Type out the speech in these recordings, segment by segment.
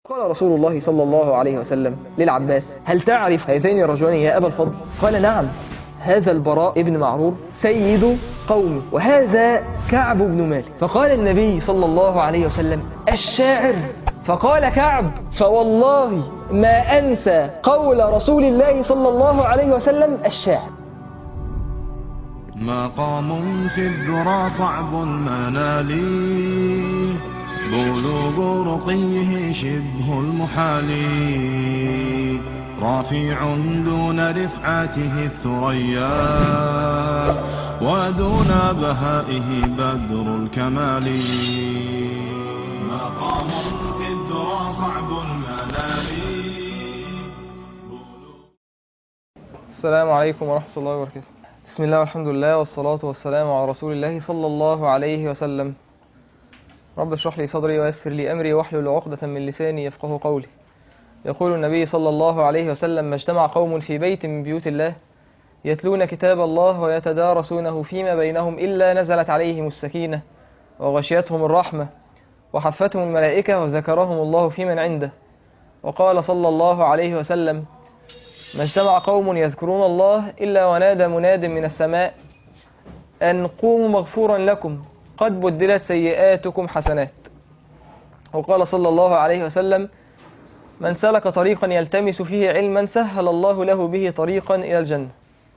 قال رسول الله صلى الله عليه وسلم للعباس هل تعرف هذين الرجلين يا أبا الفضل قال نعم هذا البراء ابن معرور سيد قومي وهذا كعب بن مالك فقال النبي صلى الله عليه وسلم الشاعر فقال كعب فوالله ما أنسى قول رسول الله صلى الله عليه وسلم الشاعر مقام في الذرى صعب المنال بلوغ رقيه شبه المحال رافع دون رفعته الثريا ودون بهائه بدر الكمال مقام في الذرى صعب المنال السلام عليكم ورحمة الله وبركاته بسم الله والحمد لله والصلاة والسلام على رسول الله صلى الله عليه وسلم رب اشرح لي صدري ويسر لي أمري واحلل عقدة من لساني يفقه قولي يقول النبي صلى الله عليه وسلم ما اجتمع قوم في بيت من بيوت الله يتلون كتاب الله ويتدارسونه فيما بينهم إلا نزلت عليهم السكينة وغشيتهم الرحمة وحفتهم الملائكة وذكرهم الله في من عنده وقال صلى الله عليه وسلم ما اجتمع قوم يذكرون الله إلا ونادى مناد من السماء أن قوموا مغفورا لكم قد بدلت سيئاتكم حسنات وقال صلى الله عليه وسلم من سلك طريقا يلتمس فيه علما سهل الله له به طريقا إلى الجنة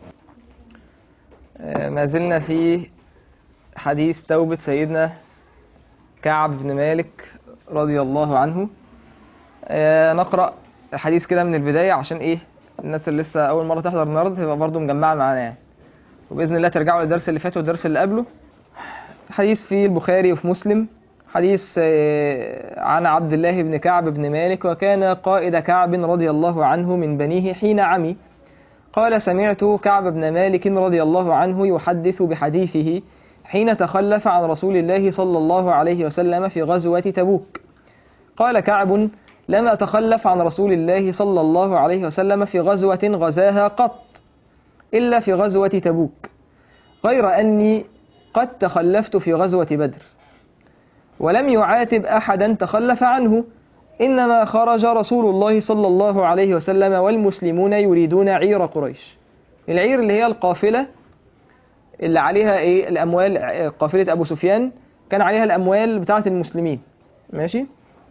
آه، ما زلنا في حديث توبة سيدنا كعب بن مالك رضي الله عنه آه، نقرأ الحديث كده من البداية عشان إيه الناس اللي لسه أول مرة تحضر النهاردة تبقى برضه مجمعة معانا يعني وبإذن الله ترجعوا للدرس اللي فات والدرس اللي قبله حديث في البخاري وفي مسلم حديث آه، عن عبد الله بن كعب بن مالك وكان قائد كعب رضي الله عنه من بنيه حين عمي قال سمعت كعب بن مالك رضي الله عنه يحدث بحديثه حين تخلف عن رسول الله صلى الله عليه وسلم في غزوة تبوك قال كعب لم أتخلف عن رسول الله صلى الله عليه وسلم في غزوة غزاها قط إلا في غزوة تبوك غير أني قد تخلفت في غزوة بدر ولم يعاتب أحدا تخلف عنه إنما خرج رسول الله صلى الله عليه وسلم والمسلمون يريدون عير قريش العير اللي هي القافلة اللي عليها إيه الأموال قافلة أبو سفيان كان عليها الأموال بتاعة المسلمين ماشي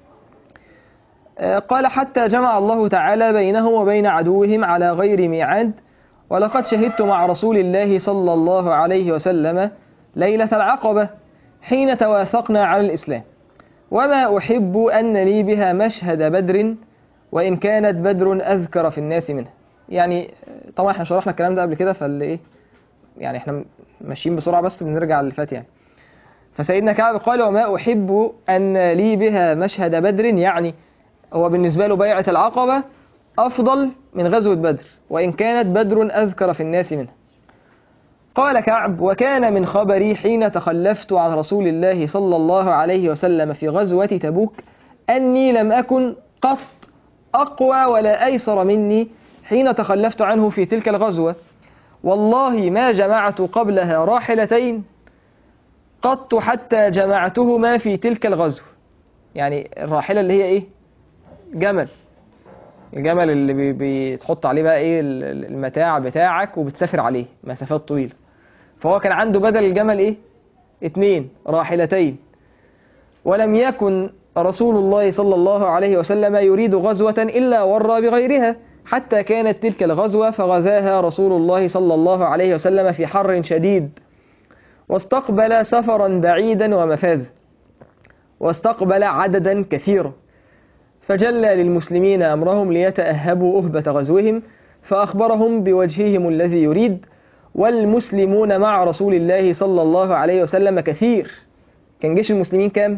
آه، قال حتى جمع الله تعالى بينهم وبين عدوهم على غير ميعاد ولقد شهدت مع رسول الله صلى الله عليه وسلم ليلة العقبة حين توافقنا على الإسلام وما أحب أن لي بها مشهد بدر وإن كانت بدر أذكر في الناس منها يعني طبعا احنا شرحنا الكلام ده قبل كده فاللي ايه يعني احنا ماشيين بسرعة بس بنرجع اللي فات يعني فسيدنا كعب قال وما أحب أن لي بها مشهد بدر يعني هو بالنسبة له بيعة العقبة أفضل من غزوة بدر وإن كانت بدر أذكر في الناس منها قال كعب وكان من خبري حين تخلفت عن رسول الله صلى الله عليه وسلم في غزوة تبوك أني لم أكن قط أقوى ولا أيسر مني حين تخلفت عنه في تلك الغزوة والله ما جمعت قبلها راحلتين قط حتى جمعتهما في تلك الغزوة يعني الراحلة اللي هي إيه جمل الجمل اللي بي- بتحط عليه بقى ايه ال- ال- المتاع بتاعك وبتسافر عليه مسافات طويلة فهو كان عنده بدل الجمل ايه اتنين راحلتين ولم يكن رسول الله صلى الله عليه وسلم يريد غزوة إلا ورى بغيرها حتى كانت تلك الغزوة فغزاها رسول الله صلى الله عليه وسلم في حر شديد واستقبل سفرا بعيدا ومفازا واستقبل عددا كثيرا فجلى للمسلمين أمرهم ليتأهبوا أهبة غزوهم فأخبرهم بوجههم الذي يريد والمسلمون مع رسول الله صلى الله عليه وسلم كثير كان جيش المسلمين كام؟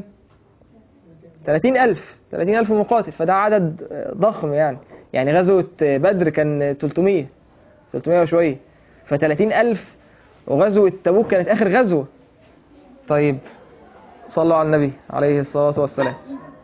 30 ألف 30 ألف مقاتل فده عدد ضخم يعني يعني غزوة بدر كان 300 300 وشوية ف 30 ألف وغزوة تبوك كانت آخر غزوة طيب صلوا على النبي عليه الصلاة والسلام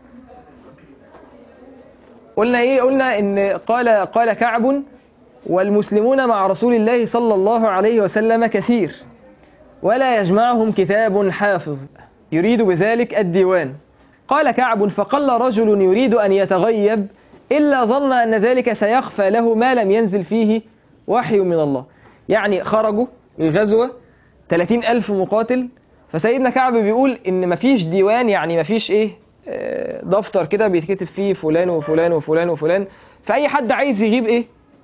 قلنا ايه قلنا ان قال قال كعب والمسلمون مع رسول الله صلى الله عليه وسلم كثير ولا يجمعهم كتاب حافظ يريد بذلك الديوان قال كعب فقل رجل يريد أن يتغيب إلا ظن أن ذلك سيخفى له ما لم ينزل فيه وحي من الله يعني خرجوا الغزوة 30 ألف مقاتل فسيدنا كعب بيقول إن مفيش ديوان يعني مفيش إيه آه، دفتر كده بيتكتب فيه فلان وفلان وفلان وفلان فأي حد عايز يغيب إيه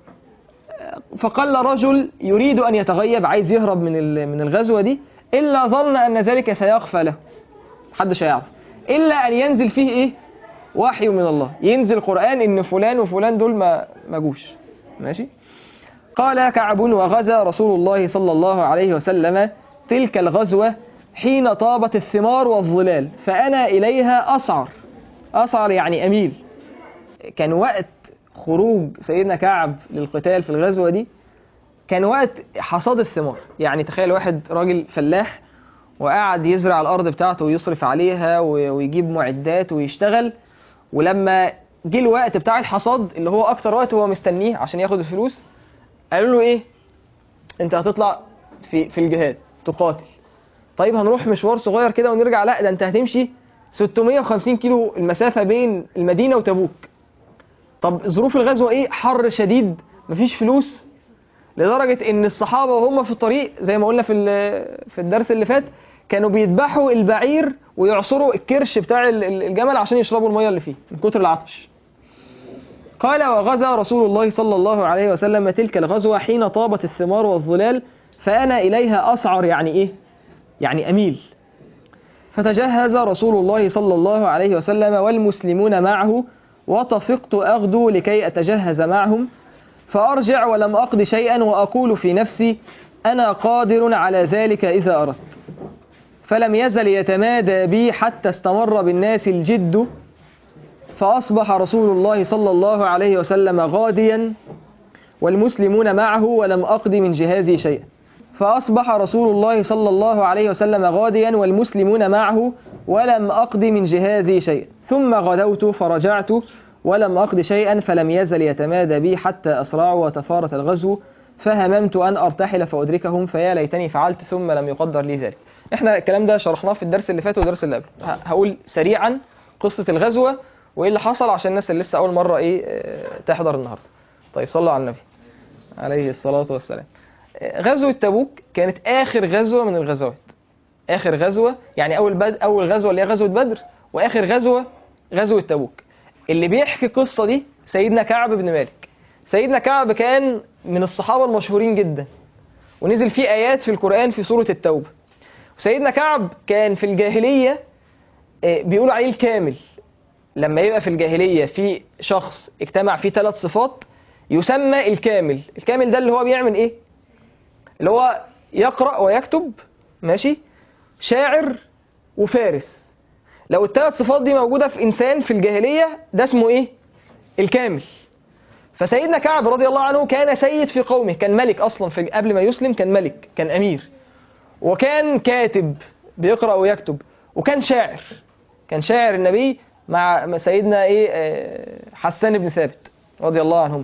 فقال رجل يريد أن يتغيب عايز يهرب من ال- من الغزوة دي إلا ظن أن ذلك سيخفى له محدش هيعرف إلا أن ينزل فيه إيه وحي من الله ينزل قرآن إن فلان وفلان دول ما ما جوش ماشي قال كعب وغزا رسول الله صلى الله عليه وسلم تلك الغزوة حين طابت الثمار والظلال فأنا إليها أسعر أسعر يعني أميل كان وقت خروج سيدنا كعب للقتال في الغزوة دي كان وقت حصاد الثمار يعني تخيل واحد راجل فلاح وقعد يزرع الأرض بتاعته ويصرف عليها و- ويجيب معدات ويشتغل ولما جه الوقت بتاع الحصاد اللي هو أكتر وقت هو مستنيه عشان ياخد الفلوس قالوا له إيه أنت هتطلع في في الجهاد تقاتل طيب هنروح مشوار صغير كده ونرجع لا ده أنت هتمشي 650 كيلو المسافة بين المدينة وتبوك طب ظروف الغزوة ايه حر شديد مفيش فلوس لدرجة ان الصحابة وهم في الطريق زي ما قلنا في ال- في الدرس اللي فات كانوا بيذبحوا البعير ويعصروا الكرش بتاع ال- ال- الجمل عشان يشربوا المية اللي فيه من كتر العطش قال وغزا رسول الله صلى الله عليه وسلم تلك الغزوة حين طابت الثمار والظلال فأنا إليها أسعر يعني إيه؟ يعني أميل فتجهز رسول الله صلى الله عليه وسلم والمسلمون معه وطفقت أغدو لكي أتجهز معهم فأرجع ولم أقض شيئا وأقول في نفسي أنا قادر على ذلك إذا أردت فلم يزل يتمادى بي حتى استمر بالناس الجد فأصبح رسول الله صلى الله عليه وسلم غاديا والمسلمون معه ولم أقض من جهازي شيئا فأصبح رسول الله صلى الله عليه وسلم غاديا والمسلمون معه ولم أقض من جهازي شيئا ثم غدوت فرجعت ولم أقض شيئا فلم يزل يتمادى بي حتى أسرعوا وتفارت الغزو فهممت أن أرتحل فأدركهم فيا ليتني فعلت ثم لم يقدر لي ذلك احنا الكلام ده شرحناه في الدرس اللي فات والدرس اللي قبله ه- هقول سريعا قصة الغزوة وإيه اللي حصل عشان الناس اللي لسه أول مرة إيه آه، تحضر النهاردة طيب صلوا على النبي عليه الصلاة والسلام غزوة تبوك كانت آخر غزوة من الغزوات آخر غزوة يعني أول بد... أول غزوة اللي هي غزوة بدر وآخر غزوة غزوة تبوك اللي بيحكي القصة دي سيدنا كعب بن مالك سيدنا كعب كان من الصحابة المشهورين جدا ونزل فيه آيات في القرآن في سورة التوبة وسيدنا كعب كان في الجاهلية آه، بيقولوا عليه الكامل لما يبقى في الجاهلية في شخص اجتمع فيه ثلاث صفات يسمى الكامل الكامل ده اللي هو بيعمل ايه اللي هو يقرأ ويكتب ماشي شاعر وفارس لو الثلاث صفات دي موجودة في إنسان في الجاهلية ده اسمه إيه؟ الكامل فسيدنا كعب رضي الله عنه كان سيد في قومه كان ملك أصلا في قبل ما يسلم كان ملك كان أمير وكان كاتب بيقرأ ويكتب وكان شاعر كان شاعر النبي مع مع سيدنا إيه آه، حسان بن ثابت رضي الله عنهم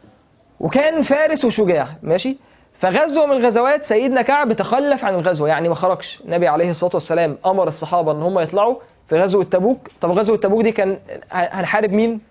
وكان فارس وشجاع ماشي فغزوة من الغزوات سيدنا كعب تخلف عن الغزوة يعني ما خرجش النبي عليه الصلاة والسلام أمر الصحابة أن هم يطلعوا في غزوة تبوك طب غزوة تبوك دي كان هنحارب مين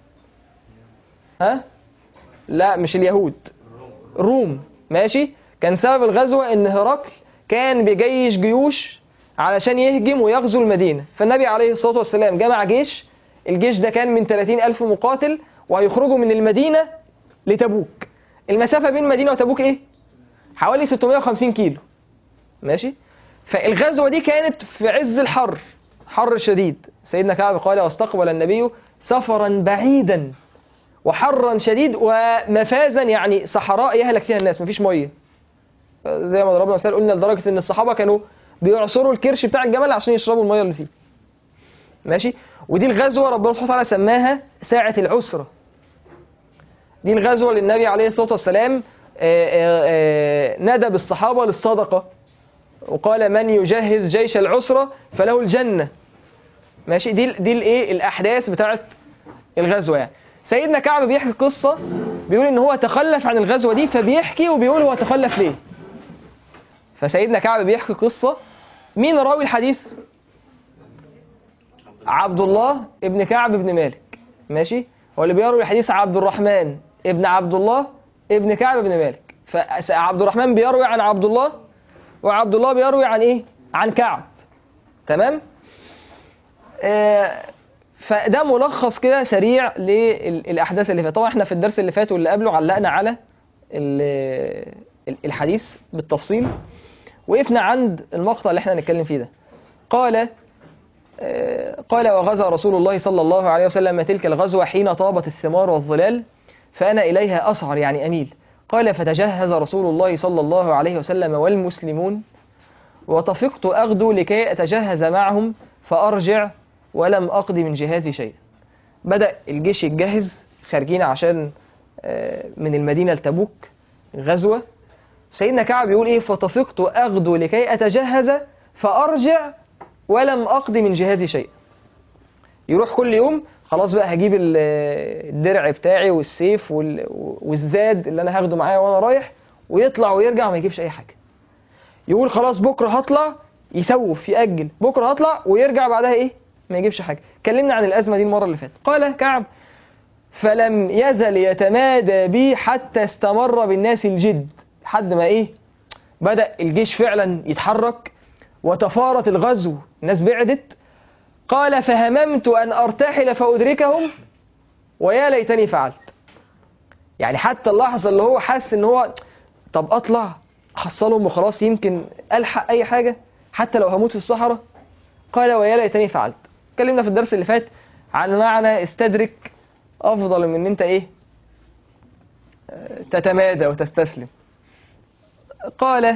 ها لا مش اليهود الروم ماشي كان سبب الغزوة ان هرقل كان بيجيش جيوش علشان يهجم ويغزو المدينة فالنبي عليه الصلاة والسلام جمع جيش الجيش ده كان من 30 ألف مقاتل وهيخرجوا من المدينة لتبوك المسافة بين المدينة وتبوك ايه حوالي 650 كيلو ماشي فالغزوة دي كانت في عز الحر حر شديد سيدنا كعب قال واستقبل النبي سفرا بعيدا وحرا شديد ومفازا يعني صحراء يهلك فيها الناس مفيش ميه زي ما ضربنا مثال قلنا لدرجه ان الصحابه كانوا بيعصروا الكرش بتاع الجمل عشان يشربوا الميه اللي فيه ماشي ودي الغزوه ربنا سبحانه وتعالى سماها ساعه العسره دي الغزوه اللي النبي عليه الصلاه والسلام آه، آه، آه، ندى بالصحابه للصدقه وقال من يجهز جيش العسره فله الجنه ماشي دي دي الايه الاحداث بتاعت الغزوه يعني سيدنا كعب بيحكي قصه بيقول ان هو تخلف عن الغزوه دي فبيحكي وبيقول هو تخلف ليه فسيدنا كعب بيحكي قصه مين راوي الحديث عبد الله ابن كعب بن مالك ماشي هو اللي بيروي الحديث عبد الرحمن ابن عبد الله ابن كعب بن مالك فعبد الرحمن بيروي عن عبد الله وعبد الله بيروي عن ايه عن كعب تمام آه فده ملخص كده سريع للاحداث اللي فاتت طبعا احنا في الدرس اللي فات واللي قبله علقنا على ال- ال- الحديث بالتفصيل وقفنا عند المقطع اللي احنا هنتكلم فيه ده قال آه، قال وغزا رسول الله صلى الله عليه وسلم تلك الغزوة حين طابت الثمار والظلال فأنا إليها أسعر يعني أميل قال فتجهز رسول الله صلى الله عليه وسلم والمسلمون وطفقت أغدو لكي أتجهز معهم فأرجع ولم أقض من جهازي شيئا بدأ الجيش يتجهز خارجين عشان آه، من المدينة لتبوك غزوة سيدنا كعب يقول إيه فطفقت أغدو لكي أتجهز فأرجع ولم أقضي من جهازي شيئا يروح كل يوم خلاص بقى هجيب ال- الدرع بتاعي والسيف وال- والزاد اللي انا هاخده معايا وانا رايح ويطلع ويرجع وما يجيبش اي حاجه يقول خلاص بكره هطلع يسوف يأجل بكره هطلع ويرجع بعدها ايه ما يجيبش حاجه اتكلمنا عن الازمه دي المره اللي فاتت قال كعب فلم يزل يتمادى بي حتى استمر بالناس الجد لحد ما ايه بدأ الجيش فعلا يتحرك وتفارت الغزو الناس بعدت قال فهممت أن أرتحل فأدركهم ويا ليتني فعلت يعني حتى اللحظة اللي هو حاسس ان هو طب اطلع احصلهم وخلاص يمكن الحق اي حاجة حتى لو هموت في الصحراء قال ويا ليتني فعلت اتكلمنا في الدرس اللي فات عن معنى استدرك افضل من ان انت ايه آه، تتمادى وتستسلم قال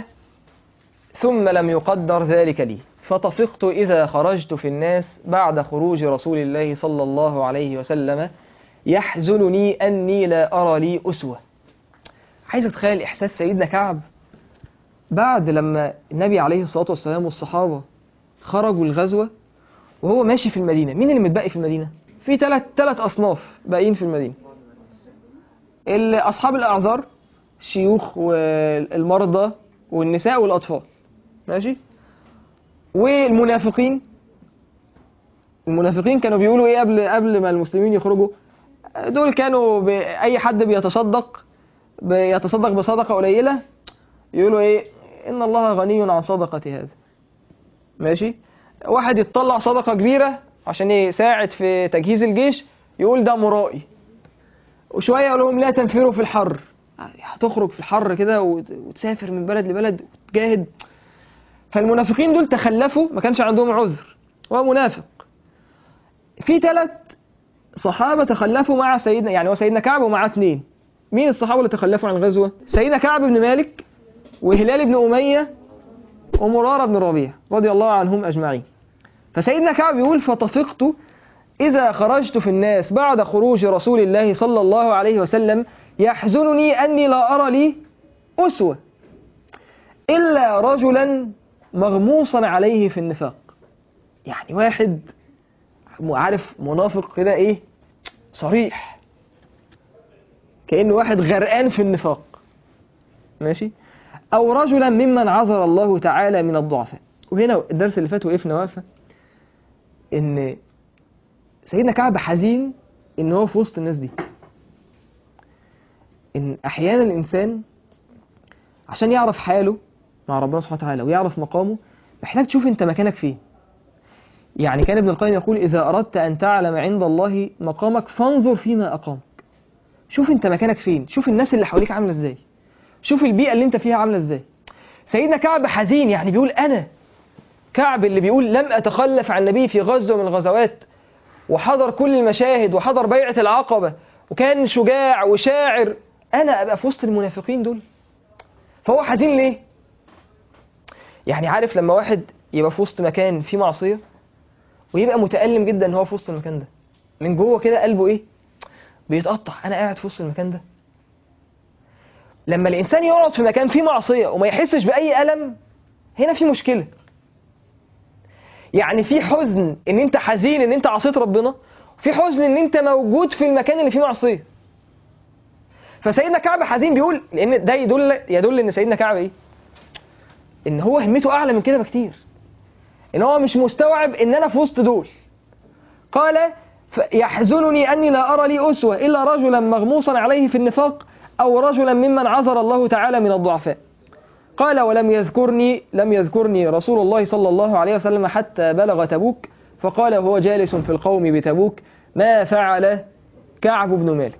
ثم لم يقدر ذلك لي فطفقت إذا خرجت في الناس بعد خروج رسول الله صلى الله عليه وسلم يحزنني أني لا أرى لي أسوة عايز أتخيل إحساس سيدنا كعب بعد لما النبي عليه الصلاة والسلام والصحابة خرجوا الغزوة وهو ماشي في المدينة مين اللي متبقي في المدينة؟ في ثلاث ثلاث أصناف باقيين في المدينة ال- أصحاب الأعذار الشيوخ والمرضى والنساء والأطفال ماشي والمنافقين المنافقين كانوا بيقولوا ايه قبل قبل ما المسلمين يخرجوا دول كانوا ب... اي حد بيتصدق بيتصدق بصدقه قليله يقولوا ايه ان الله غني عن صدقه هذا ماشي واحد يتطلع صدقه كبيره عشان يساعد في تجهيز الجيش يقول ده مرائي وشويه يقول لهم لا تنفروا في الحر هتخرج في الحر كده وت- وتسافر من بلد لبلد وتجاهد فالمنافقين دول تخلفوا ما كانش عندهم عذر هو منافق في ثلاث صحابة تخلفوا مع سيدنا يعني هو سيدنا كعب ومعاه اثنين مين الصحابة اللي تخلفوا عن الغزوة سيدنا كعب بن مالك وهلال بن أمية ومرارة بن الربيع رضي الله عنهم أجمعين فسيدنا كعب يقول فطفقت إذا خرجت في الناس بعد خروج رسول الله صلى الله عليه وسلم يحزنني أني لا أرى لي أسوة إلا رجلا مغموصا عليه في النفاق يعني واحد عارف منافق كده إيه صريح كأنه واحد غرقان في النفاق ماشي أو رجلا ممن عذر الله تعالى من الضعفاء وهنا الدرس اللي فات وقفنا واقفة إن سيدنا كعب حزين إن هو في وسط الناس دي إن أحيانا الإنسان عشان يعرف حاله مع ربنا سبحانه وتعالى ويعرف مقامه محتاج تشوف أنت مكانك فين يعني كان ابن القيم يقول إذا أردت أن تعلم عند الله مقامك فانظر فيما أقامك شوف أنت مكانك فين شوف الناس اللي حواليك عاملة إزاي شوف البيئة اللي أنت فيها عاملة إزاي سيدنا كعب حزين يعني بيقول أنا كعب اللي بيقول لم أتخلف عن النبي في غزوة من الغزوات وحضر كل المشاهد وحضر بيعة العقبة وكان شجاع وشاعر أنا أبقى في وسط المنافقين دول فهو حزين ليه؟ يعني عارف لما واحد يبقى في وسط مكان فيه معصية ويبقى متألم جدا ان هو في وسط المكان ده من جوه كده قلبه ايه بيتقطع انا قاعد في وسط المكان ده لما الانسان يقعد في مكان فيه معصية وما يحسش بأي ألم هنا في مشكلة يعني في حزن ان انت حزين ان انت عصيت ربنا في حزن ان انت موجود في المكان اللي فيه معصية فسيدنا كعب حزين بيقول لان ده يدل يدل ان سيدنا كعب ايه ان هو همته اعلى من كده بكتير ان هو مش مستوعب ان انا في وسط دول قال ف- يحزنني أني لا أرى لي أسوة إلا رجلا مغموصا عليه في النفاق أو رجلا ممن عذر الله تعالى من الضعفاء قال ولم يذكرني لم يذكرني رسول الله صلى الله عليه وسلم حتى بلغ تبوك فقال وهو جالس في القوم بتبوك ما فعل كعب بن مالك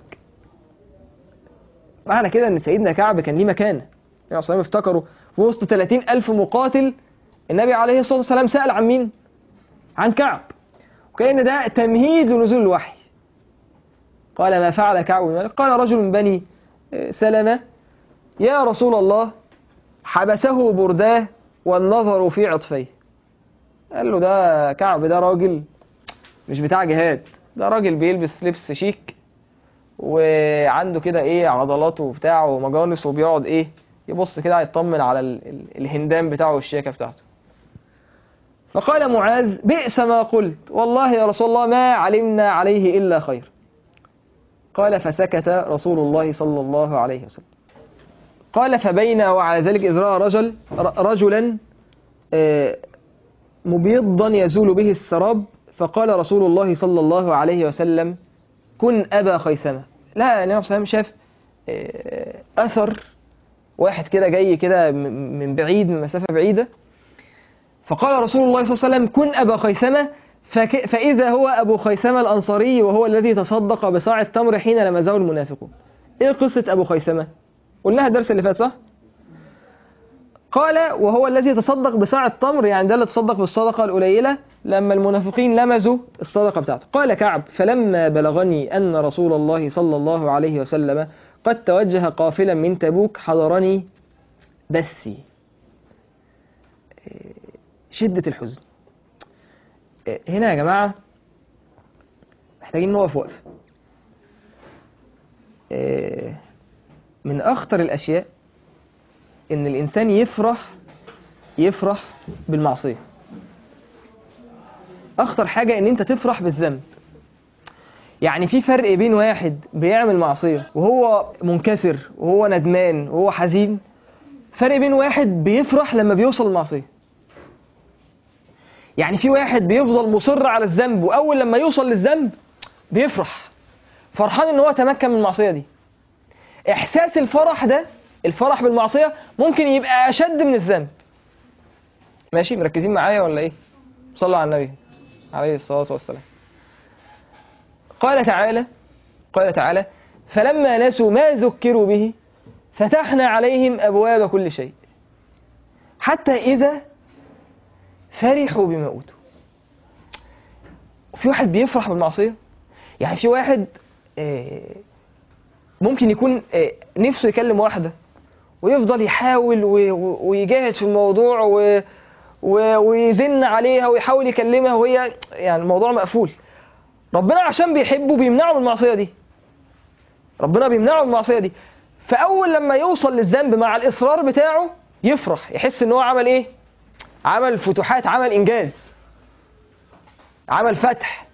معنى كده ان سيدنا كعب كان ليه مكانه النبي عليه الصلاة والسلام افتكروا في وسط 30 ألف مقاتل النبي عليه الصلاة والسلام سأل عن مين؟ عن كعب وكأن ده تمهيد لنزول الوحي قال ما فعل كعب بن مالك قال رجل من بني آه، سلمة يا رسول الله حبسه برداه والنظر في عطفيه قال له ده كعب ده راجل مش بتاع جهاد ده راجل بيلبس لبس شيك وعنده كده ايه عضلاته وبتاعه ومجانس وبيقعد ايه يبص كده يطمن على ال- ال- الهندام بتاعه والشياكه بتاعته فقال معاذ بئس ما قلت والله يا رسول الله ما علمنا عليه إلا خير قال فسكت رسول الله صلى الله عليه وسلم قال فبين وعلى ذلك إذ رأى رجل ر- رجلا آه، مبيضا يزول به السراب فقال رسول الله صلى الله عليه وسلم كن أبا خيثمة لا النبي صلى الله عليه وسلم شاف آه، أثر واحد كده جاي كده م- من بعيد من مسافة بعيدة فقال رسول الله صلى الله عليه وسلم كن أبا خيثمة فك فإذا هو أبو خيثمة الأنصاري وهو الذي تصدق بصاع التمر حين لمزه المنافقون إيه قصة أبو خيثمة قلناها الدرس اللي فات صح قال وهو الذي تصدق بصاع التمر يعني ده اللي تصدق بالصدقة القليلة لما المنافقين لمزوا الصدقة بتاعته قال كعب فلما بلغني أن رسول الله صلى الله عليه وسلم قد توجه قافلا من تبوك حضرني بثي شدة الحزن هنا يا جماعة محتاجين نقف وقفة من أخطر الأشياء إن الإنسان يفرح يفرح بالمعصية أخطر حاجة إن أنت تفرح بالذنب يعني في فرق بين واحد بيعمل معصية وهو منكسر وهو ندمان وهو حزين فرق بين واحد بيفرح لما بيوصل المعصية يعني في واحد بيفضل مصر على الذنب وأول لما يوصل للذنب بيفرح فرحان إن هو تمكن من المعصية دي إحساس الفرح ده الفرح بالمعصية ممكن يبقى أشد من الذنب ماشي مركزين معايا ولا إيه صلوا على النبي عليه الصلاة والسلام قال تعالى قال تعالى فلما نسوا ما ذكروا به فتحنا عليهم أبواب كل شيء حتى إذا فرحوا بما أوتوا في واحد بيفرح بالمعصية يعني في واحد آه، ممكن يكون آه، نفسه يكلم واحدة ويفضل يحاول و- و- ويجاهد في الموضوع و... و... ويزن عليها ويحاول يكلمها وهي يعني الموضوع مقفول ربنا عشان بيحبه بيمنعه من المعصية دي ربنا بيمنعه من المعصية دي فأول لما يوصل للذنب مع الإصرار بتاعه يفرح يحس إن هو عمل إيه؟ عمل فتوحات عمل إنجاز عمل فتح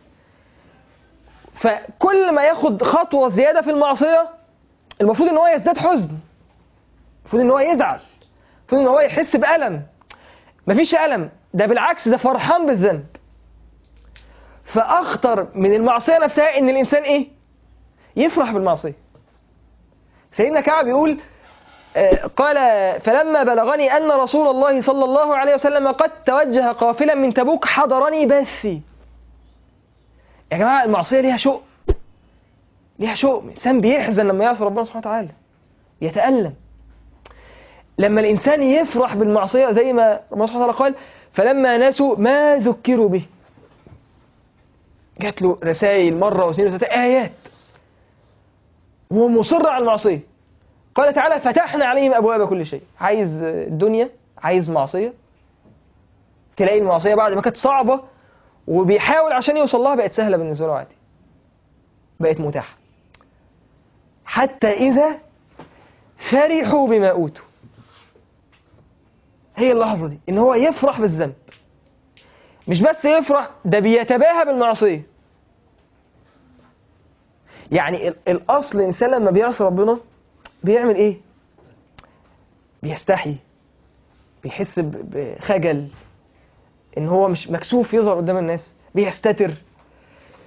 فكل ما ياخد خطوة زيادة في المعصية المفروض إن هو يزداد حزن المفروض إن هو يزعل المفروض إن هو يحس بألم مفيش ألم ده بالعكس ده فرحان بالذنب فأخطر من المعصية نفسها إن الإنسان إيه؟ يفرح بالمعصية سيدنا كعب يقول آه، قال فلما بلغني أن رسول الله صلى الله عليه وسلم قد توجه قافلا من تبوك حضرني بثي يا جماعة المعصية ليها شوق ليها شوق الإنسان بيحزن لما يعصي ربنا سبحانه وتعالى يتألم لما الإنسان يفرح بالمعصية زي ما ربنا سبحانه وتعالى قال فلما نسوا ما ذكروا به جات له رسائل مرة واثنين وثلاثة آيات وهو مصر على المعصية قال تعالى فتحنا عليهم أبواب كل شيء عايز الدنيا عايز معصية تلاقي المعصية بعد ما كانت صعبة وبيحاول عشان يوصل لها بقت سهلة بالنسبة له عادي بقت متاحة حتى إذا فرحوا بما أوتوا هي اللحظة دي إن هو يفرح بالذنب مش بس يفرح ده بيتباهى بالمعصية يعني ال- الأصل الإنسان لما بيعصي ربنا بيعمل إيه؟ بيستحي بيحس ب- بخجل إن هو مش مكسوف يظهر قدام الناس بيستتر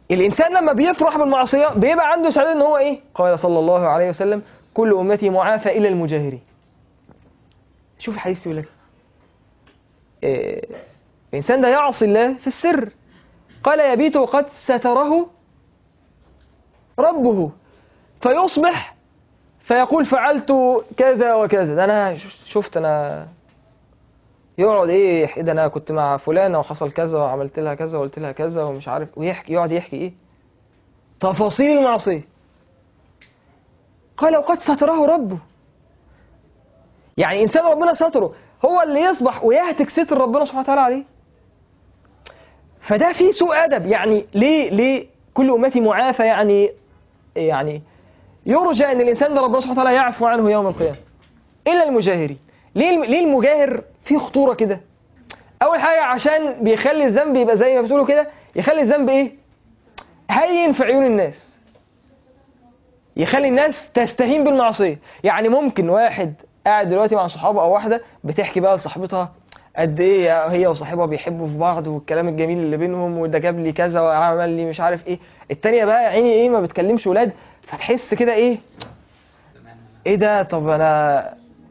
الانسان لما بيفرح بالمعصيه بيبقى عنده سعاده ان هو ايه قال صلى الله عليه وسلم كل امتي معافى الا المجاهرين شوف الحديث يقول لك إيه، الانسان ده يعصي الله في السر قال يبيت قد ستره ربه فيصبح فيقول فعلت كذا وكذا ده انا شفت انا يقعد ايه يحكي ده انا كنت مع فلانه وحصل كذا وعملت لها كذا وقلت لها كذا ومش عارف ويحكي يقعد يحكي ايه تفاصيل المعصيه قال وقد ستره ربه يعني انسان ربنا ستره هو اللي يصبح ويهتك ستر ربنا سبحانه وتعالى عليه فده فيه سوء ادب يعني ليه ليه كل امتي معافى يعني يعني يرجى ان الانسان ده ربنا سبحانه وتعالى يعفو عنه يوم القيامه الا المجاهرين ليه الم- ليه المجاهر فيه خطوره كده اول حاجه عشان بيخلي الذنب يبقى زي ما بتقولوا كده يخلي الذنب ايه هين في عيون الناس يخلي الناس تستهين بالمعصيه يعني ممكن واحد قاعد دلوقتي مع صحابه او واحده بتحكي بقى لصاحبتها قد ايه هي وصاحبها بيحبوا في بعض والكلام الجميل اللي بينهم وده جاب لي كذا وعمل لي مش عارف ايه التانية بقى يا عيني ايه ما بتكلمش ولاد فتحس كده ايه ايه ده طب انا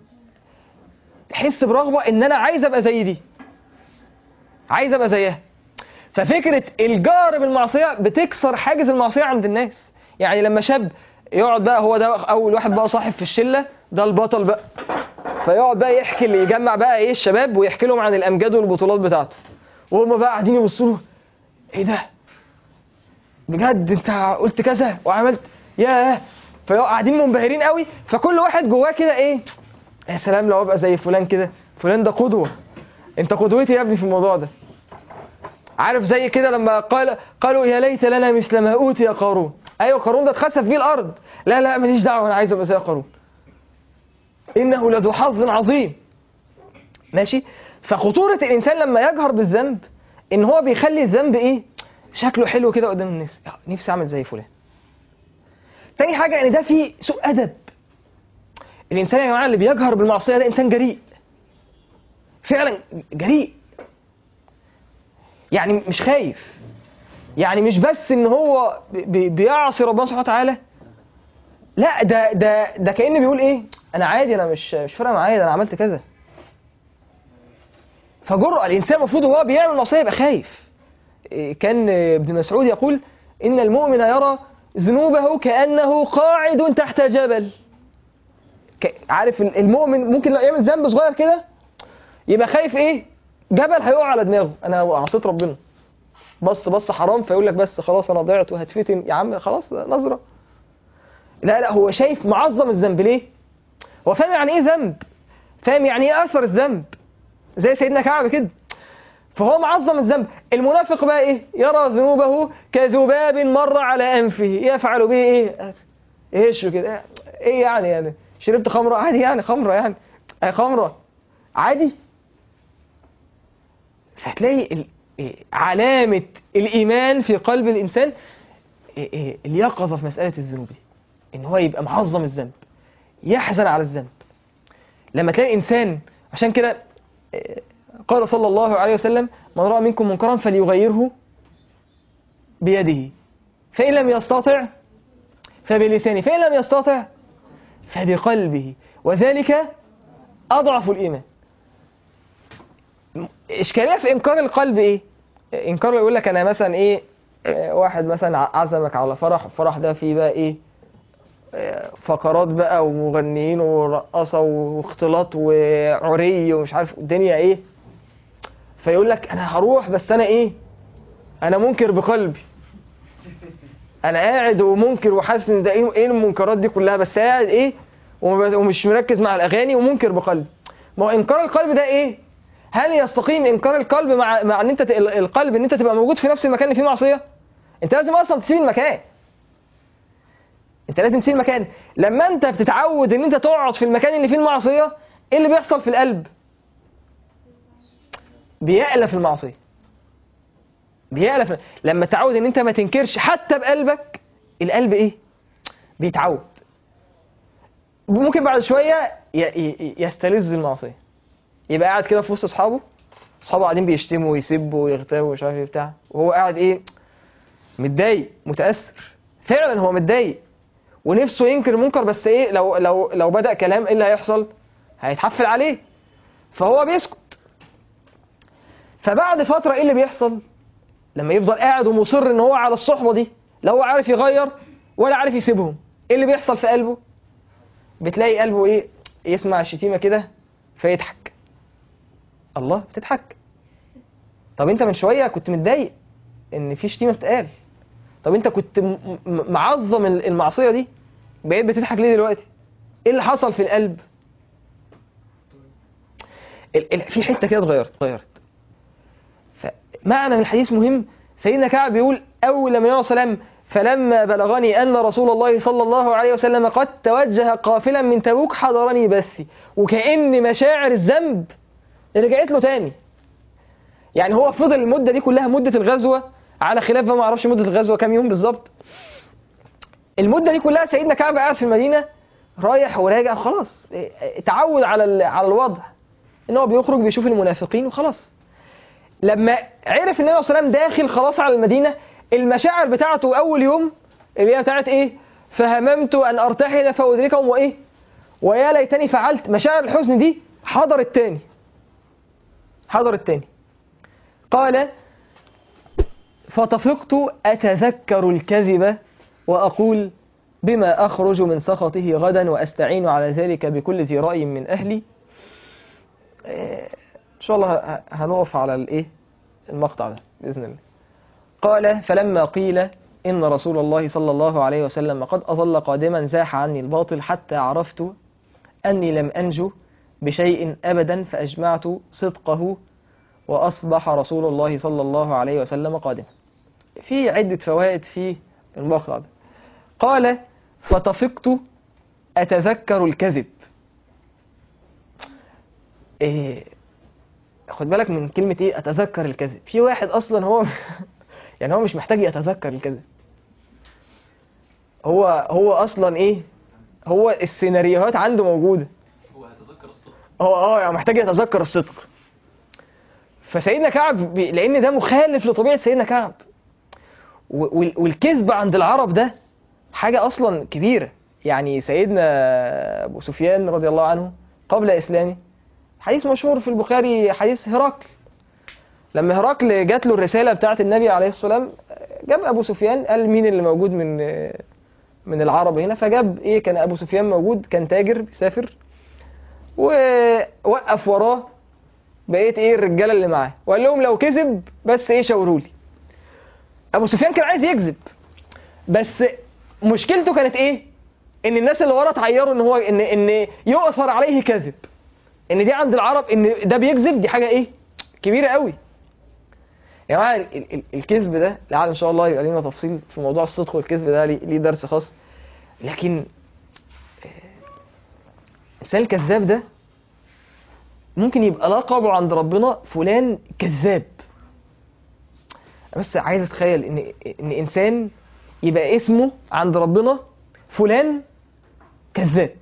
تحس برغبه ان انا عايز ابقى زي دي عايز ابقى زيها ففكره الجار بالمعصيه بتكسر حاجز المعصيه عند الناس يعني لما شاب يقعد بقى هو ده اول واحد بقى صاحب في الشله ده البطل بقى فيقعد بقى يحكي اللي يجمع بقى ايه الشباب ويحكي لهم عن الامجاد والبطولات بتاعته وهم بقى قاعدين يبصوا له ايه ده بجد انت قلت كذا وعملت ياه فيقعدوا قاعدين منبهرين قوي فكل واحد جواه كده ايه يا سلام لو ابقى زي فلان كده فلان ده قدوه انت قدوتي يا ابني في الموضوع ده عارف زي كده لما قال قالوا يا ليت لنا مثل ما اوتي قارون ايوه قارون ده اتخسف بيه الارض لا لا ماليش دعوه انا عايز ابقى زي قارون انه لذو حظ عظيم ماشي فخطوره الانسان لما يجهر بالذنب ان هو بيخلي الذنب ايه شكله حلو كده قدام الناس نفسي اعمل زي فلان تاني حاجه ان ده فيه سوء ادب الانسان يا جماعه اللي بيجهر بالمعصيه ده انسان جريء فعلا جريء يعني مش خايف يعني مش بس ان هو بي- بيعصي ربنا سبحانه وتعالى لا ده ده ده كأنه بيقول ايه انا عادي انا مش مش فارقه معايا ده انا عملت كذا فجرأة الانسان المفروض وهو بيعمل معصيه يبقى خايف إيه، كان ابن مسعود يقول ان المؤمن يرى ذنوبه كانه قاعد تحت جبل ك- عارف المؤمن ممكن لو يعمل ذنب صغير كده يبقى خايف ايه جبل هيقع على دماغه انا عصيت ربنا بص بص حرام فيقول لك بس خلاص انا ضيعت وهتفتن يا عم خلاص نظره لا لا هو شايف معظم الذنب ليه هو فاهم يعني ايه ذنب فاهم يعني ايه اثر الذنب زي سيدنا كعب كده فهو معظم الذنب المنافق بقى ايه يرى ذنوبه كذباب مر على انفه يفعل به ايه ايش كده ايه يعني يعني شربت خمره عادي يعني خمره يعني اي خمره عادي فهتلاقي ال- إيه، علامة الإيمان في قلب الإنسان إيه، إيه، اليقظة في مسألة الذنوب دي إن هو يبقى معظم الذنب يحزن على الذنب لما تلاقي إنسان عشان كده إيه، قال صلى الله عليه وسلم من رأى منكم منكرا فليغيره بيده فإن لم يستطع فبلسانه فإن لم يستطع فبقلبه وذلك أضعف الإيمان إشكالية في إنكار القلب إيه؟ إنكار يقول لك أنا مثلا إيه آه، واحد مثلا ع- عزمك على فرح الفرح ده فيه بقى إيه آه، فقرات بقى ومغنيين ورقصة واختلاط وعري ومش عارف الدنيا إيه فيقول لك أنا هروح بس أنا إيه أنا منكر بقلبي أنا قاعد ومنكر وحاسس إن ده إيه إيه المنكرات دي كلها بس قاعد إيه وما- ومش مركز مع الأغاني ومنكر بقلبي ما هو إنكار القلب ده إيه هل يستقيم انكار القلب مع مع ان انت ت- ال- القلب ان انت تبقى موجود في نفس المكان اللي فيه معصيه انت لازم اصلا تسيب المكان انت لازم تسيب المكان لما انت بتتعود ان انت تقعد في المكان اللي فيه المعصيه ايه اللي بيحصل في القلب بيألف المعصيه بيألف لما تعود ان انت ما تنكرش حتى بقلبك القلب ايه بيتعود ممكن بعد شويه ي- ي- يستلذ المعصيه يبقى قاعد كده في وسط اصحابه اصحابه قاعدين بيشتموا ويسبوا ويغتابوا ومش عارف ايه بتاع وهو قاعد ايه متضايق متاثر فعلا هو متضايق ونفسه ينكر المنكر بس ايه لو لو لو بدا كلام ايه اللي هيحصل هيتحفل عليه فهو بيسكت فبعد فتره ايه اللي بيحصل لما يفضل قاعد ومصر ان هو على الصحبه دي لا هو عارف يغير ولا عارف يسيبهم ايه اللي بيحصل في قلبه بتلاقي قلبه ايه يسمع الشتيمه كده فيضحك الله بتضحك طب انت من شويه كنت متضايق ان في شتيمه بتقال طب انت كنت م- م- معظم ال- المعصيه دي بقيت بتضحك ليه دلوقتي ايه اللي حصل في القلب ال- ال- في حته كده اتغيرت اتغيرت فمعنى من الحديث مهم سيدنا كعب بيقول اول لما النبي صلى الله عليه وسلم فلما بلغني ان رسول الله صلى الله عليه وسلم قد توجه قافلا من تبوك حضرني بثي وكأن مشاعر الذنب رجعت له تاني يعني هو فضل المده دي كلها مده الغزوه على خلاف بقى ما اعرفش مده الغزوه كام يوم بالظبط المده دي كلها سيدنا كعب قاعد في المدينه رايح وراجع خلاص اتعود على ال- على الوضع ان هو بيخرج بيشوف المنافقين وخلاص لما عرف النبي صلى الله عليه وسلم داخل خلاص على المدينه المشاعر بتاعته اول يوم اللي هي بتاعت ايه فهممت ان ارتحل فادركهم وايه ويا ليتني فعلت مشاعر الحزن دي حضرت تاني حضرت تاني قال فطفقت أتذكر الكذب وأقول بما أخرج من سخطه غدا وأستعين على ذلك بكل ذي رأي من أهلي إيه، إن شاء الله ه- هنقف على الإيه المقطع ده بإذن الله قال فلما قيل إن رسول الله صلى الله عليه وسلم قد أظل قادما زاح عني الباطل حتى عرفت أني لم أنجو بشيء أبدا فأجمعت صدقه وأصبح رسول الله صلى الله عليه وسلم قادما في عدة فوائد في المقطع ده قال فطفقت أتذكر الكذب إيه خد بالك من كلمة إيه أتذكر الكذب في واحد أصلا هو يعني هو مش محتاج يتذكر الكذب هو هو أصلا إيه هو السيناريوهات عنده موجودة هو هيتذكر الصدق هو اه يعني محتاج يتذكر الصدق فسيدنا كعب بي- لان ده مخالف لطبيعه سيدنا كعب و- وال- والكذب عند العرب ده حاجه اصلا كبيره يعني سيدنا ابو سفيان رضي الله عنه قبل اسلامه حديث مشهور في البخاري حديث هرقل لما هرقل جات له الرساله بتاعه النبي عليه الصلاه والسلام جاب ابو سفيان قال مين اللي موجود من من العرب هنا فجاب ايه كان ابو سفيان موجود كان تاجر بيسافر ووقف وراه بقيت ايه الرجاله اللي معاه وقال لهم لو كذب بس ايه شاوروا لي ابو سفيان كان عايز يكذب بس مشكلته كانت ايه ان الناس اللي ورا تعيروا ان هو ان ان يؤثر عليه كذب ان دي عند العرب ان ده بيكذب دي حاجه ايه كبيره قوي يا جماعه ال- ال- الكذب ده لعل ان شاء الله يبقى لنا تفصيل في موضوع الصدق والكذب ده ليه ليه درس خاص لكن الانسان الكذاب ده ممكن يبقى لقبه عند ربنا فلان كذاب بس عايز اتخيل ان ان انسان يبقى اسمه عند ربنا فلان كذاب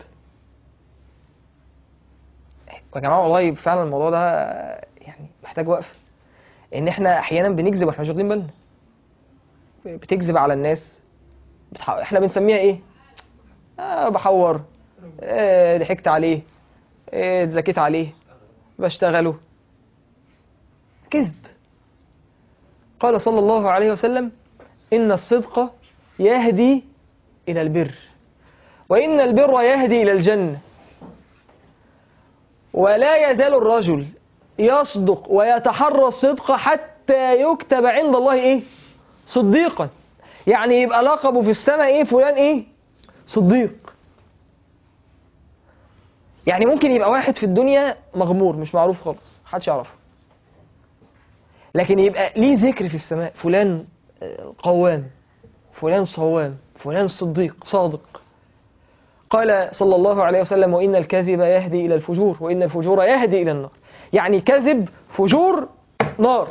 يا جماعه والله فعلا الموضوع ده يعني محتاج وقفه ان احنا احيانا بنكذب واحنا مش واخدين بالنا بتكذب على الناس بتح... احنا بنسميها ايه آه بحور آه ضحكت عليه آه اتزكيت عليه بشتغله كذب قال صلى الله عليه وسلم إن الصدق يهدي إلى البر وإن البر يهدي إلى الجنة ولا يزال الرجل يصدق ويتحرى الصدق حتى يكتب عند الله إيه صديقا يعني يبقى لقبه في السماء إيه فلان إيه صديق يعني ممكن يبقى واحد في الدنيا مغمور مش معروف خالص محدش يعرفه لكن يبقى ليه ذكر في السماء فلان آه، قوام فلان صوام فلان صديق صادق قال صلى الله عليه وسلم وإن الكذب يهدي إلى الفجور وإن الفجور يهدي إلى النار يعني كذب فجور نار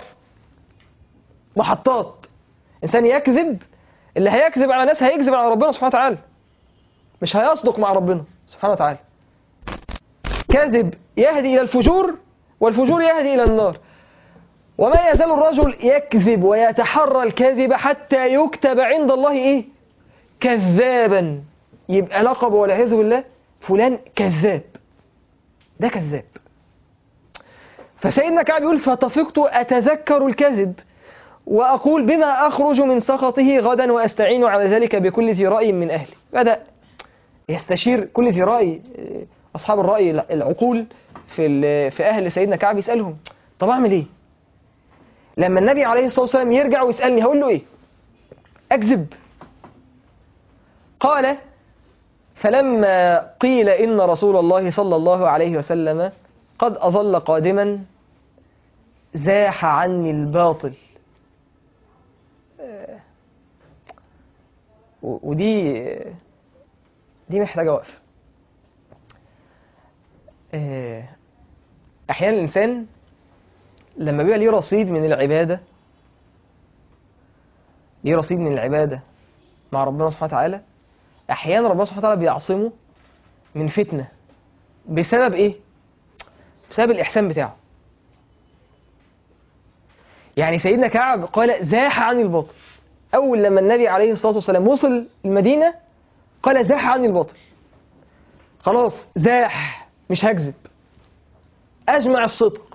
محطات إنسان يكذب اللي هيكذب على ناس هيكذب على ربنا سبحانه وتعالى مش هيصدق مع ربنا سبحانه وتعالى كذب يهدي إلى الفجور والفجور يهدي إلى النار وما يزال الرجل يكذب ويتحرى الكذب حتى يكتب عند الله ايه كذابا يبقى لقب والعياذ بالله فلان كذاب ده كذاب فسيدنا كعب يقول فطفقت أتذكر الكذب وأقول بما أخرج من سخطه غدا وأستعين على ذلك بكل ذي رأي من أهلي بدأ يستشير كل ذي رأي أصحاب الرأي العقول في ال- في أهل سيدنا كعب يسألهم طب أعمل إيه؟ لما النبي عليه الصلاة والسلام يرجع ويسألني هقول له إيه؟ أكذب قال فلما قيل إن رسول الله صلى الله عليه وسلم قد أظل قادما زاح عني الباطل آه، و- ودي دي محتاجة وقفة آه، أحيانا الإنسان لما بيبقى ليه رصيد من العبادة ليه رصيد من العبادة مع ربنا سبحانه وتعالى أحيانا ربنا سبحانه وتعالى بيعصمه من فتنة بسبب إيه؟ بسبب الإحسان بتاعه يعني سيدنا كعب قال زاح عن الباطل أول لما النبي عليه الصلاة والسلام وصل المدينة قال زاح عن الباطل خلاص زاح مش هكذب أجمع الصدق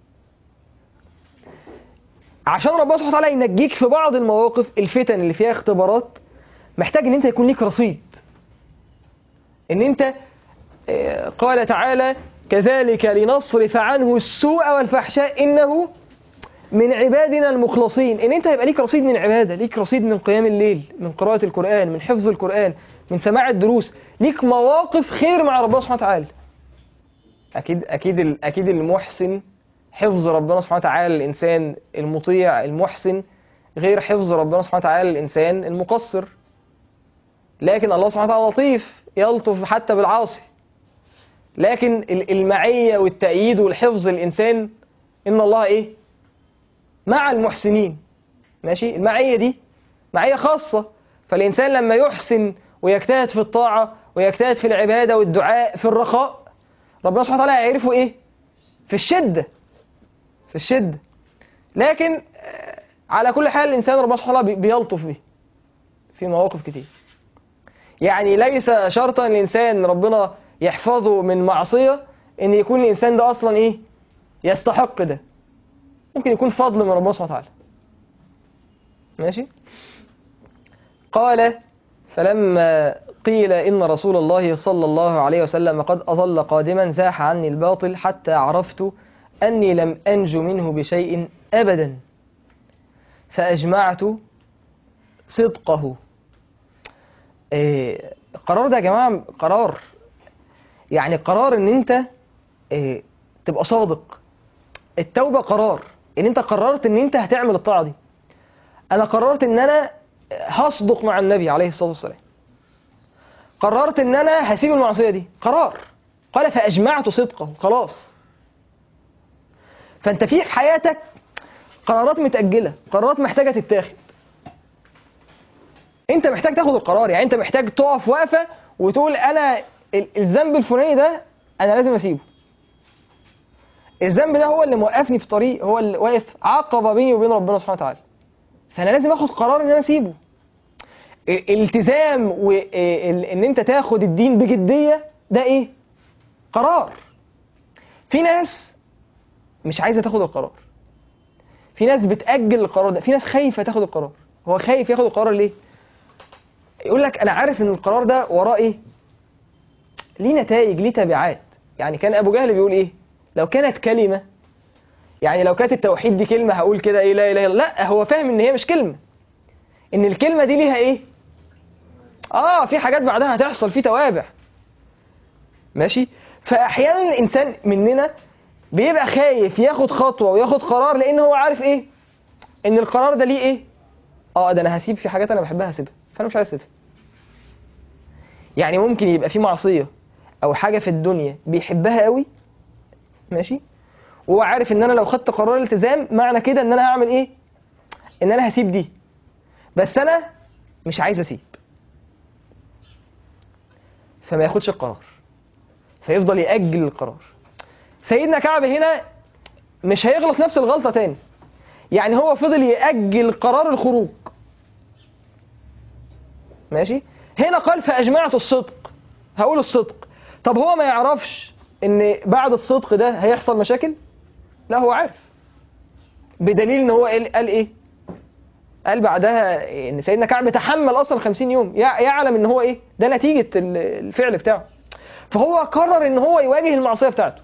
عشان ربنا سبحانه وتعالى ينجيك في بعض المواقف الفتن اللي فيها اختبارات محتاج ان انت يكون ليك رصيد ان انت آه، قال تعالى كذلك لنصرف عنه السوء والفحشاء انه من عبادنا المخلصين ان انت يبقى ليك رصيد من عباده ليك رصيد من قيام الليل من قراءه القران من حفظ القران من سماع الدروس ليك مواقف خير مع ربنا سبحانه وتعالى اكيد اكيد ال- اكيد المحسن حفظ ربنا سبحانه وتعالى الانسان المطيع المحسن غير حفظ ربنا سبحانه وتعالى الانسان المقصر لكن الله سبحانه وتعالى لطيف يلطف حتى بالعاصي لكن ال- المعية والتأييد والحفظ الإنسان إن الله إيه مع المحسنين ماشي المعية دي معية خاصة فالإنسان لما يحسن ويجتهد في الطاعة ويجتهد في العبادة والدعاء في الرخاء ربنا سبحانه وتعالى هيعرفه إيه في الشدة في الشدة لكن آه، على كل حال الإنسان ربنا سبحانه وتعالى بي- بيلطف به في مواقف كتير يعني ليس شرطا الإنسان ربنا يحفظه من معصية إن يكون الإنسان ده أصلا إيه يستحق ده ممكن يكون فضل من ربنا سبحانه وتعالى ماشي قال فلما قيل إن رسول الله صلى الله عليه وسلم قد أظل قادما زاح عني الباطل حتى عرفت أني لم أنج منه بشيء أبدا فأجمعت صدقه إيه، القرار ده يا جماعة قرار يعني قرار ان انت إيه، تبقى صادق التوبة قرار ان انت قررت ان انت هتعمل الطاعة دي انا قررت ان انا هصدق مع النبي عليه الصلاة والسلام قررت ان انا هسيب المعصية دي قرار قال فاجمعت صدقه خلاص فانت في حياتك قرارات متأجلة قرارات محتاجة تتاخد انت محتاج تاخد القرار يعني انت محتاج تقف وقفه وتقول انا ال- الذنب الفلاني ده انا لازم اسيبه الذنب ده هو اللي موقفني في طريق هو اللي واقف عقبه بيني وبين ربنا سبحانه وتعالى فانا لازم اخد قرار ان انا اسيبه ال- الالتزام وان انت تاخد الدين بجديه ده ايه قرار في ناس مش عايزه تاخد القرار في ناس بتاجل القرار ده في ناس خايفه تاخد القرار هو خايف ياخد القرار ليه يقول لك انا عارف ان القرار ده وراه ايه ليه نتائج ليه تبعات يعني كان ابو جهل بيقول ايه لو كانت كلمه يعني لو كانت التوحيد دي كلمه هقول كده ايه لا اله الا الله لا هو فاهم ان هي مش كلمه ان الكلمه دي ليها ايه اه في حاجات بعدها هتحصل في توابع ماشي فاحيانا الانسان مننا بيبقى خايف ياخد خطوه وياخد قرار لان هو عارف ايه ان القرار ده ليه ايه اه ده انا هسيب في حاجات انا بحبها هسيبها فانا مش عايز اسيبها يعني ممكن يبقى في معصيه او حاجه في الدنيا بيحبها قوي ماشي وهو عارف ان انا لو خدت قرار الالتزام معنى كده ان انا هعمل ايه ان انا هسيب دي بس انا مش عايز اسيب فما ياخدش القرار فيفضل يأجل القرار سيدنا كعب هنا مش هيغلط نفس الغلطة تاني يعني هو فضل يأجل قرار الخروج ماشي هنا قال فأجمعت الصدق هقول الصدق طب هو ما يعرفش ان بعد الصدق ده هيحصل مشاكل لا هو عارف بدليل ان هو قال, قال ايه قال بعدها ان سيدنا كعب تحمل اصلا 50 يوم يع- يعلم ان هو ايه ده نتيجة ال- الفعل بتاعه فهو قرر ان هو يواجه المعصية بتاعته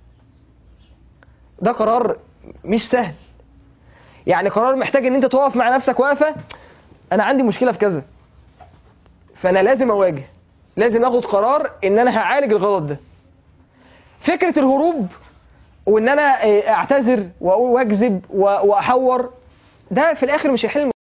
ده قرار مش سهل يعني قرار محتاج ان انت تقف مع نفسك واقفة انا عندي مشكلة في كذا فانا لازم اواجه لازم اخد قرار ان انا هعالج الغلط ده فكرة الهروب وان انا آه، اعتذر واقول واكذب و- واحور ده في الاخر مش هيحل